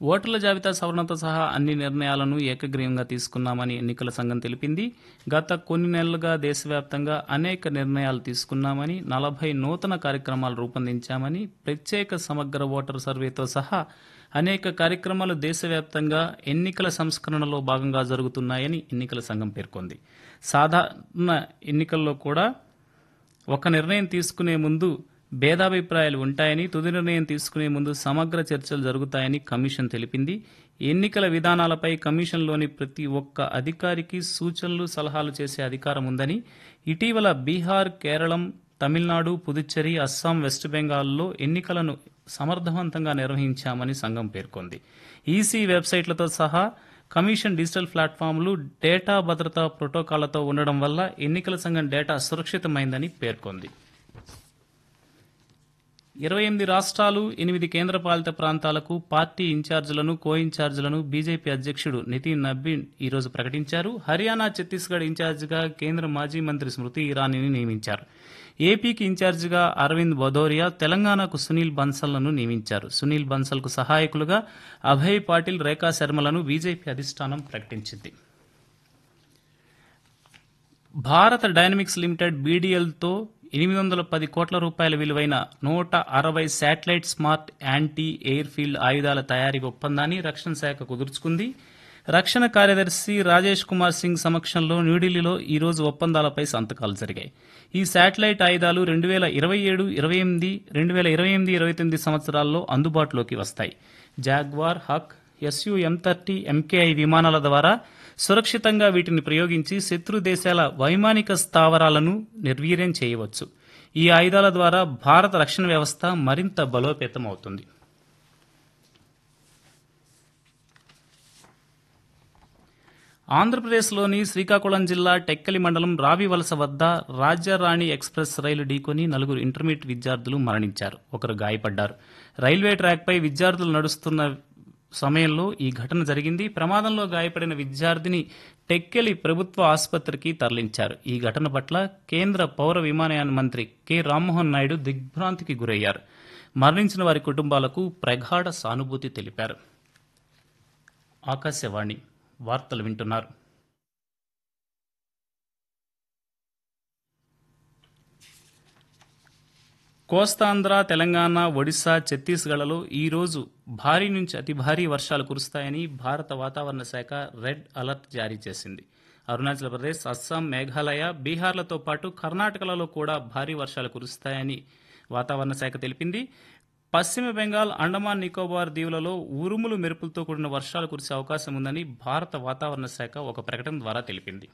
ఓటర్ల జాబితా సవరణతో సహా అన్ని నిర్ణయాలను ఏకగ్రీవంగా తీసుకున్నామని ఎన్నికల సంఘం తెలిపింది గత కొన్ని నెలలుగా దేశవ్యాప్తంగా అనేక నిర్ణయాలు తీసుకున్నామని నలభై నూతన కార్యక్రమాలు రూపొందించామని ప్రత్యేక సమగ్ర ఓటర్ సర్వేతో సహా అనేక కార్యక్రమాలు దేశవ్యాప్తంగా ఎన్నికల సంస్కరణలో భాగంగా జరుగుతున్నాయని ఎన్నికల సంఘం పేర్కొంది సాధారణ ఎన్నికల్లో కూడా ఒక నిర్ణయం తీసుకునే ముందు భేదాభిప్రాయాలు ఉంటాయని తుది నిర్ణయం తీసుకునే ముందు సమగ్ర చర్చలు జరుగుతాయని కమిషన్ తెలిపింది ఎన్నికల విధానాలపై కమిషన్లోని ప్రతి ఒక్క అధికారికి సూచనలు సలహాలు చేసే అధికారం ఉందని ఇటీవల బీహార్ కేరళం తమిళనాడు పుదుచ్చేరి అస్సాం వెస్ట్ బెంగాల్లో ఎన్నికలను సమర్థవంతంగా నిర్వహించామని సంఘం పేర్కొంది ఈసీ వెబ్సైట్లతో సహా కమిషన్ డిజిటల్ ప్లాట్ఫామ్లు డేటా భద్రతా ప్రోటోకాళ్లతో ఉండడం వల్ల ఎన్నికల సంఘం డేటా సురక్షితమైందని పేర్కొంది ఇరవై ఎనిమిది రాష్ట్రాలు ఎనిమిది కేంద్రపాలిత ప్రాంతాలకు పార్టీ ఇన్ఛార్జీలను కో ఇన్ఛార్జీలను బీజేపీ అధ్యక్షుడు నితిన్ నబ్బీన్ ఈరోజు ప్రకటించారు హర్యానా ఛత్తీస్గఢ్ ఇన్ఛార్జిగా కేంద్ర మాజీ మంత్రి స్మృతి ఇరానీని నియమించారు ఏపీకి ఇన్ఛార్జిగా అరవింద్ భదౌరియా తెలంగాణకు సునీల్ బన్సల్ను నియమించారు సునీల్ బన్సల్కు సహాయకులుగా అభయ్ పాటిల్ రేఖా శర్మలను బీజేపీ అధిష్టానం ప్రకటించింది భారత డైనమిక్స్ లిమిటెడ్ బీడీఎల్తో ఎనిమిది వందల పది కోట్ల రూపాయల విలువైన నూట అరవై satellite smart anti air field ఆయుధాల తయారీ ఒప్పందాన్ని రక్షణ శాఖ కుదుర్చుకుంది రక్షణ కార్యదర్శి రాజేష్ కుమార్ సింగ్ సమక్షంలో న్యూఢిల్లీలో ఈ రోజు ఒప్పందాలపై సంతకాలు జరిగాయి ఈ శాటిలైట్ ఆయుధాలు రెండు వేల ఇరవై ఏడు ఇరవై ఎనిమిది రెండు వేల ఇరవై ఎనిమిది ఇరవై తొమ్మిది సంవత్సరాల్లో అందుబాటులోకి వస్తాయి Jaguar Hawk SU M thirty MKI విమానాల ద్వారా సురక్షితంగా వీటిని ప్రయోగించి శత్రు దేశాల వైమానిక స్థావరాలను నిర్వీర్యం చేయవచ్చు ఈ ఆయుధాల ద్వారా భారత రక్షణ వ్యవస్థ మరింత బలోపేతమవుతుంది ఆంధ్రప్రదేశ్లోని శ్రీకాకుళం జిల్లా టెక్కలి మండలం రావివలస వద్ద రాజ్యరాణి ఎక్స్ప్రెస్ రైలు ఢీకొని నలుగురు ఇంటర్మీడియట్ విద్యార్థులు మరణించారు ఒకరు గాయపడ్డారు రైల్వే ట్రాక్పై విద్యార్థులు నడుస్తున్న సమయంలో ఈ ఘటన జరిగింది ప్రమాదంలో గాయపడిన విద్యార్థిని టెక్కెలి ప్రభుత్వ ఆసుపత్రికి తరలించారు ఈ ఘటన పట్ల కేంద్ర పౌర విమానయాన మంత్రి కె రామ్మోహన్ నాయుడు దిగ్భ్రాంతికి గురయ్యారు మరణించిన వారి కుటుంబాలకు ప్రగాఢ సానుభూతి తెలిపారు ఆకాశవాణి వార్తలు వింటున్నారు కోస్తాంధ్ర తెలంగాణ ఒడిశా ఛత్తీస్గఢ్లలో ఈ రోజు భారీ నుంచి అతి భారీ వర్షాలు కురుస్తాయని భారత వాతావరణ శాఖ రెడ్ అలర్ట్ జారీ చేసింది అరుణాచల్ ప్రదేశ్ అస్సాం మేఘాలయ బీహార్లతో పాటు కర్ణాటకలలో కూడా భారీ వర్షాలు కురుస్తాయని వాతావరణ శాఖ తెలిపింది పశ్చిమ బెంగాల్ అండమాన్ నికోబార్ దీవులలో ఉరుములు మెరుపులతో కూడిన వర్షాలు కురిసే అవకాశం ఉందని భారత వాతావరణ శాఖ ఒక ప్రకటన ద్వారా తెలిపింది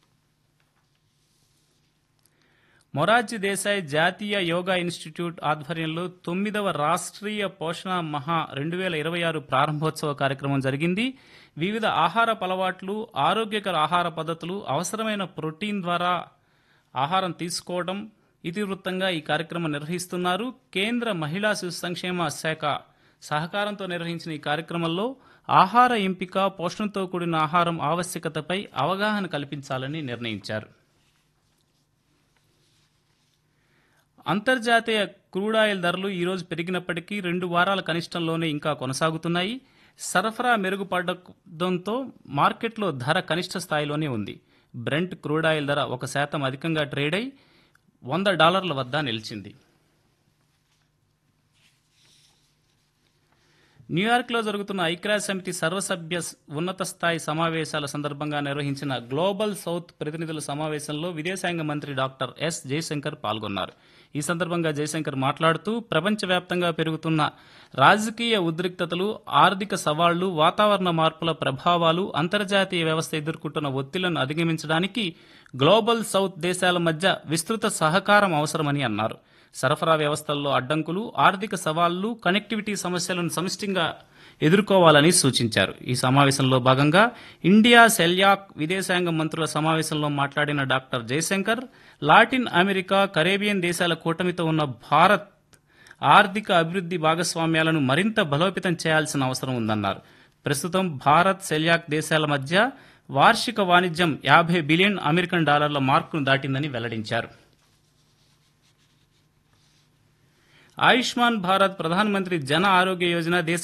మొరార్జీ దేశాయ్ జాతీయ యోగా ఇన్స్టిట్యూట్ ఆధ్వర్యంలో తొమ్మిదవ రాష్ట్రీయ పోషణ మహా రెండు వేల ఇరవై ఆరు ప్రారంభోత్సవ కార్యక్రమం జరిగింది వివిధ ఆహార అలవాట్లు ఆరోగ్యకర ఆహార పద్ధతులు అవసరమైన ప్రోటీన్ ద్వారా ఆహారం తీసుకోవడం ఇతివృత్తంగా ఈ కార్యక్రమం నిర్వహిస్తున్నారు కేంద్ర మహిళా శిశు సంక్షేమ శాఖ సహకారంతో నిర్వహించిన ఈ కార్యక్రమంలో ఆహార ఎంపిక పోషణతో కూడిన ఆహారం ఆవశ్యకతపై అవగాహన కల్పించాలని నిర్ణయించారు అంతర్జాతీయ క్రూడాయిల్ ధరలు ఈరోజు పెరిగినప్పటికీ రెండు వారాల కనిష్టంలోనే ఇంకా కొనసాగుతున్నాయి సరఫరా మెరుగుపడడంతో మార్కెట్లో ధర కనిష్ట స్థాయిలోనే ఉంది బ్రెంట్ క్రూడాయిల్ ధర ఒక శాతం అధికంగా ట్రేడ్ అయి వంద డాలర్ల వద్ద నిలిచింది న్యూయార్క్లో జరుగుతున్న ఐక్యరాజ్య సమితి సర్వసభ్య ఉన్నత స్థాయి సమావేశాల సందర్భంగా నిర్వహించిన గ్లోబల్ సౌత్ ప్రతినిధుల సమావేశంలో విదేశాంగ మంత్రి డాక్టర్ ఎస్ జయశంకర్ పాల్గొన్నారు ఈ సందర్భంగా జయశంకర్ మాట్లాడుతూ ప్రపంచవ్యాప్తంగా పెరుగుతున్న రాజకీయ ఉద్రిక్తతలు ఆర్థిక సవాళ్లు వాతావరణ మార్పుల ప్రభావాలు అంతర్జాతీయ వ్యవస్థ ఎదుర్కొంటున్న ఒత్తిళ్లను అధిగమించడానికి గ్లోబల్ సౌత్ దేశాల మధ్య విస్తృత సహకారం అవసరమని అన్నారు సరఫరా వ్యవస్థల్లో అడ్డంకులు ఆర్థిక సవాళ్లు కనెక్టివిటీ సమస్యలను సమిష్టిగా ఎదుర్కోవాలని సూచించారు ఈ సమావేశంలో భాగంగా ఇండియా సెల్యాక్ విదేశాంగ మంత్రుల సమావేశంలో మాట్లాడిన doctor Jaishankar Latin America Caribbean దేశాల కూటమితో ఉన్న భారత్ ఆర్థిక అభివృద్ధి భాగస్వామ్యాలను మరింత బలోపేతం చేయాల్సిన అవసరం ఉందన్నారు ప్రస్తుతం భారత్ సెల్యాక్ దేశాల మధ్య వార్షిక వాణిజ్యం యాభై బిలియన్ అమెరికన్ డాలర్ల మార్కును దాటిందని వెల్లడించారు ఆయుష్మాన్ భారత్ ప్రధానమంత్రి జన ఆరోగ్య యోజన దేశ